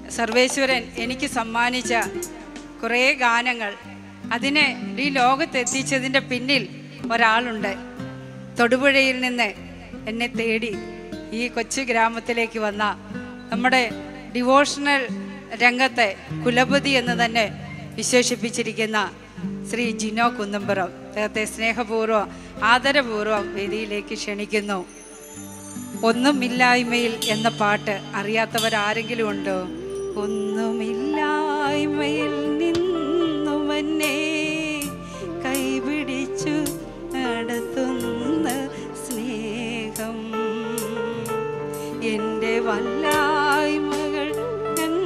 സർവേശ്വരൻ എനിക്ക് സമ്മാനിച്ച കുറേ ഗാനങ്ങൾ അതിനെ ഈ ലോകത്തെത്തിച്ചതിൻ്റെ പിന്നിൽ ഒരാളുണ്ട് തൊടുപുഴയിൽ നിന്ന് എന്നെ തേടി ഈ കൊച്ചു ഗ്രാമത്തിലേക്ക് വന്ന നമ്മുടെ ഡിവോഷണൽ രംഗത്തെ കുലപതി എന്ന് തന്നെ വിശേഷിപ്പിച്ചിരിക്കുന്ന ശ്രീ ജിനോ കുന്നമ്പുറം അദ്ദേഹത്തെ സ്നേഹപൂർവ്വം ആദരപൂർവ്വം വേദിയിലേക്ക് ക്ഷണിക്കുന്നു ഒന്നുമില്ലായ്മയിൽ എന്ന പാട്ട് അറിയാത്തവരാരെങ്കിലും ഉണ്ടോ ഒന്നുമില്ലായ്മയിൽ നിന്നുമെന്നെ കൈപിടിച്ചു നടത്തുന്ന സ്നേഹം എൻ്റെ വല്ലായ്മകൾ ഞാൻ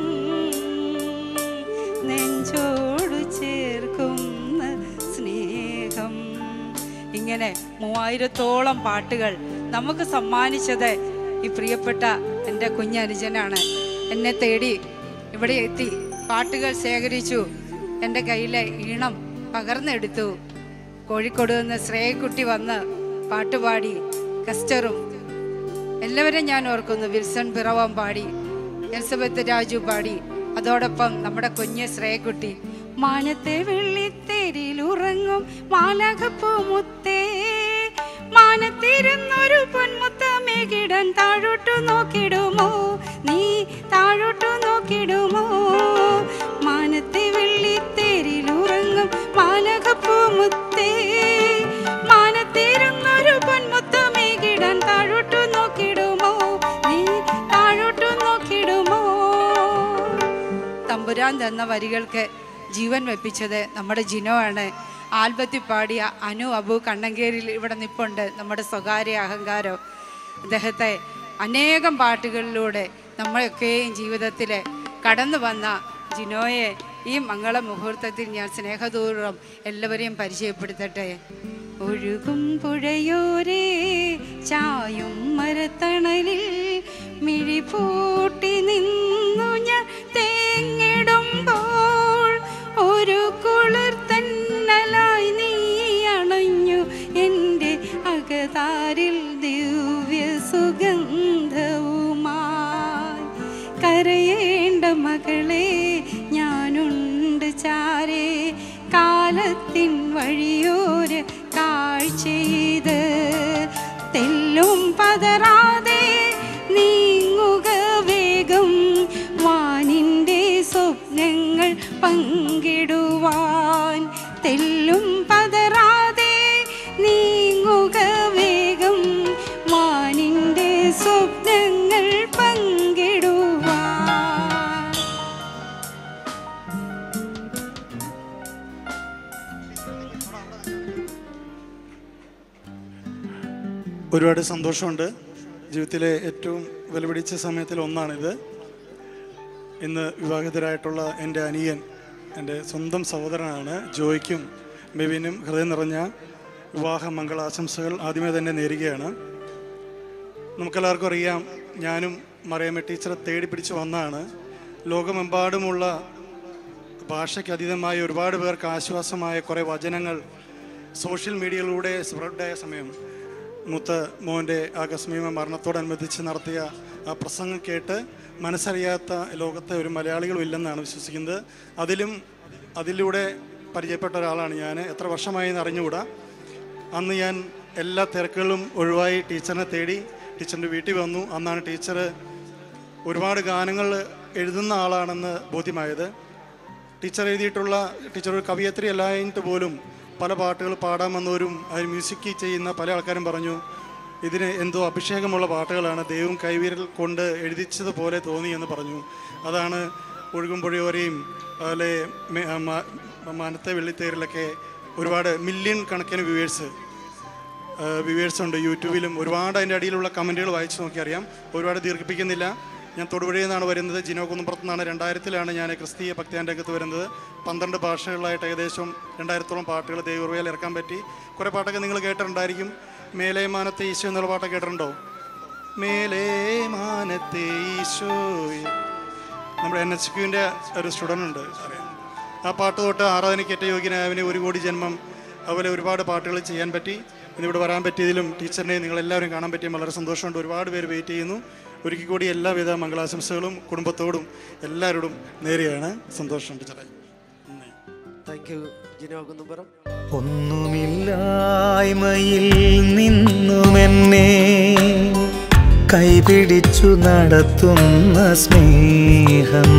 നെഞ്ചോട് ചേർക്കുന്ന സ്നേഹം ഇങ്ങനെ മൂവായിരത്തോളം പാട്ടുകൾ നമുക്ക് സമ്മാനിച്ചത് ഈ പ്രിയപ്പെട്ട എൻ്റെ കുഞ്ഞനുജനാണ് എന്നെ തേടി ഇവിടെ എത്തി പാട്ടുകൾ ശേഖരിച്ചു എൻ്റെ കയ്യിലെ ഈണം പകർന്നെടുത്തു കോഴിക്കോട് നിന്ന് ശ്രേയക്കുട്ടി വന്ന് പാട്ടുപാടി കസ്റ്ററും എല്ലാവരെയും ഞാൻ ഓർക്കുന്നു വിൽസൺ പിറവം പാടി എലിസബത്ത് രാജു പാടി അതോടൊപ്പം നമ്മുടെ കുഞ്ഞ് ശ്രേയക്കുട്ടി മാനത്തെ വെള്ളിത്തേരിൽ ഉറങ്ങും മാലകപ്പൂ മുത്തേ മാനത്തിരുന്നൊരു പൊന്മുത്തമേകിടൻ താഴോട്ടു നോക്കിടുമോ നീ താഴോട്ടു നോക്കിടുമോ മാനത്തെ വെള്ളിത്തേരിൽ ഉറങ്ങും മാലകപ്പൂ മുത്തേ മാനത്തിരുന്നൊരു പൊന്മുത്തമേകിടൻ താഴോട്ടു നോക്കിടുമോ നീ താഴോട്ടു നോക്കിടുമോ തമ്പുരാൻ തന്ന വരികൾക്ക് ജീവൻ വെപ്പിച്ചത് നമ്മുടെ ജിനോ ആണ് ആൽബത്തിൽ പാടിയ അനു അബു കണ്ണങ്കേരിൽ ഇവിടെ നിപ്പുണ്ട് നമ്മുടെ സ്വകാര്യ അഹങ്കാരം അദ്ദേഹത്തെ അനേകം പാട്ടുകളിലൂടെ നമ്മളൊക്കെയും ജീവിതത്തിൽ കടന്നു വന്ന ജിനോയെ ഈ മംഗള മുഹൂർത്തത്തിൽ ഞാൻ സ്നേഹപൂർവ്വം എല്ലാവരെയും പരിചയപ്പെടുത്തട്ടെ ഒഴുകും പുഴയോരേ ചായും മരത്തണലിൽ മിഴിപൂട്ടി നിന്നു ഞാൻ തേങ്ങിടുമ്പോൾ ഒരു കുളിർ തന്നലായി നീ അണഞ്ഞു എൻ്റെ അകതാരിൽ ദിവ്യ സുഗന്ധവുമായി കരയേണ്ട മകളെ ഞാനുണ്ട് ചാരേ കാലത്തിൻ വഴിയോര കാഴ്ചയത് തെല്ലും പതറാതെ നീങ്ങുക വേഗം വാനിൻ്റെ സ്വപ്നങ്ങൾ പങ്കിടുവാൻ തെല്ലും പതറാതെ നീങ്ങുക വേഗം വാനിൻ്റെ സ്വപ്നങ്ങൾ പങ്കിടുവാൻ ഒരുപാട് സന്തോഷമുണ്ട് ജീവിതത്തിലെ ഏറ്റവും വിലപിടിച്ച സമയത്തിൽ ഒന്നാണിത് ഇന്ന് വിവാഹിതരായിട്ടുള്ള എൻ്റെ അനിയൻ എൻ്റെ സ്വന്തം സഹോദരനാണ് ജോയ്ക്കും ബെവിനും ഹൃദയം നിറഞ്ഞ വിവാഹ മംഗളാശംസകൾ ആദ്യമേ തന്നെ നേരുകയാണ് നമുക്കെല്ലാവർക്കും അറിയാം ഞാനും മറിയമ്മ ടീച്ചറെ തേടി പിടിച്ച് വന്നതാണ് ലോകമെമ്പാടുമുള്ള ഭാഷയ്ക്ക് അതീതമായ ഒരുപാട് പേർക്ക് ആശ്വാസമായ കുറേ വചനങ്ങൾ സോഷ്യൽ മീഡിയയിലൂടെ സ്പ്രെഡായ സമയം മുത്ത മോൻ്റെ ആകസ്മിക മരണത്തോടനുബന്ധിച്ച് നടത്തിയ ആ പ്രസംഗം കേട്ട് മനസ്സറിയാത്ത ലോകത്തെ ഒരു മലയാളികളും ഇല്ലെന്നാണ് വിശ്വസിക്കുന്നത് അതിലും അതിലൂടെ പരിചയപ്പെട്ട ഒരാളാണ് ഞാൻ എത്ര വർഷമായി എന്ന് അറിഞ്ഞുകൂടാ അന്ന് ഞാൻ എല്ലാ തിരക്കുകളും ഒഴിവായി ടീച്ചറിനെ തേടി ടീച്ചറിൻ്റെ വീട്ടിൽ വന്നു അന്നാണ് ടീച്ചർ ഒരുപാട് ഗാനങ്ങൾ എഴുതുന്ന ആളാണെന്ന് ബോധ്യമായത് ടീച്ചർ എഴുതിയിട്ടുള്ള ടീച്ചർ ഒരു കവിയത്രി അല്ലായിട്ട് പോലും പല പാട്ടുകൾ പാടാൻ വന്നവരും അതിന് മ്യൂസിക് ചെയ്യുന്ന പല ആൾക്കാരും പറഞ്ഞു ഇതിന് എന്തോ അഭിഷേകമുള്ള പാട്ടുകളാണ് ദൈവം കൈവിരൽ കൊണ്ട് എഴുതിച്ചതുപോലെ തോന്നി എന്ന് പറഞ്ഞു അതാണ് ഒഴുകും പുഴയോരെയും അതുപോലെ മെ- ആ മ- മാനത്തെ വെള്ളിത്തേരിലൊക്കെ ഒരുപാട് മില്യൺ കണക്കിന് വ്യൂവേഴ്സ് വ്യൂവേഴ്സ് ഉണ്ട് യൂട്യൂബിലും ഒരുപാട് അതിൻ്റെ അടിയിലുള്ള കമൻറ്റുകൾ വായിച്ചു നോക്കി അറിയാം ഒരുപാട് ദീർഘിപ്പിക്കുന്നില്ല ഞാൻ തൊടുപുഴയിൽ നിന്നാണ് വരുന്നത് ജിനോ കുന്നപ്പുറത്ത് നിന്നാണ് രണ്ടായിരത്തിലാണ് ഞാൻ ക്രിസ്തീയ ഭക്തിയാൻ രംഗത്ത് വരുന്നത് പന്ത്രണ്ട് ഭാഷകളിലായിട്ട് ഏകദേശം രണ്ടായിരത്തോളം പാട്ടുകൾ ദൈവറുവയിൽ ഇറക്കാൻ പറ്റി കുറേ പാട്ടൊക്കെ നിങ്ങൾ കേട്ടിട്ടുണ്ടായിരിക്കും മേലേ മാനത്തെ ഈശോ എന്നുള്ള പാട്ടൊക്കെ കേട്ടിട്ടുണ്ടോ മേലേ മാനത്തെ ഈശോ നമ്മുടെ എൻ എച്ച് ക്യുവിൻ്റെ ഒരു സ്റ്റുഡൻ്റ് ഉണ്ട് അറിയാം ആ പാട്ട് തൊട്ട് ആരാധനയ്ക്കേറ്റ യോഗ്യനായവന് ഒരു കോടി ജന്മം അതുപോലെ ഒരുപാട് പാട്ടുകൾ ചെയ്യാൻ പറ്റി ഇന്നിവിടെ വരാൻ പറ്റിയതിലും ടീച്ചറിനെ നിങ്ങളെല്ലാവരും കാണാൻ പറ്റിയും വളരെ സന്തോഷമുണ്ട് ഒരുപാട് പേര് വെയിറ്റ് ചെയ്യുന്നു ഒരിക്കൽ കൂടി എല്ലാവിധ മംഗളാശംസകളും കുടുംബത്തോടും എല്ലാവരോടും നേരെയാണ് സന്തോഷം ടീച്ചറെ നന്ദി താങ്ക് യു ജിനോ കുന്നുംപുറം ഒന്നുമില്ലായ്മയിൽ നിന്നുമെന്നെ കൈപിടിച്ചു നടത്തുന്ന സ്നേഹം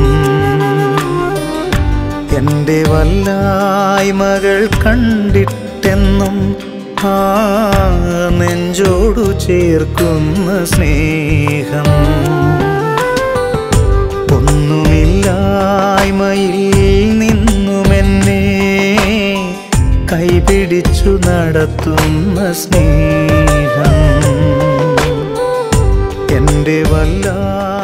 എൻ്റെ വല്ലായ്മകൾ കണ്ടിട്ടെന്നും ആ നെഞ്ചോടു ചേർക്കുന്ന സ്നേഹം ഒന്നുമില്ലായ്മയിൽ നിന്നുമെന്നെ കൈപിടിച്ചു നടത്തുന്ന സ്നേഹം എൻ്റെ വല്ലാ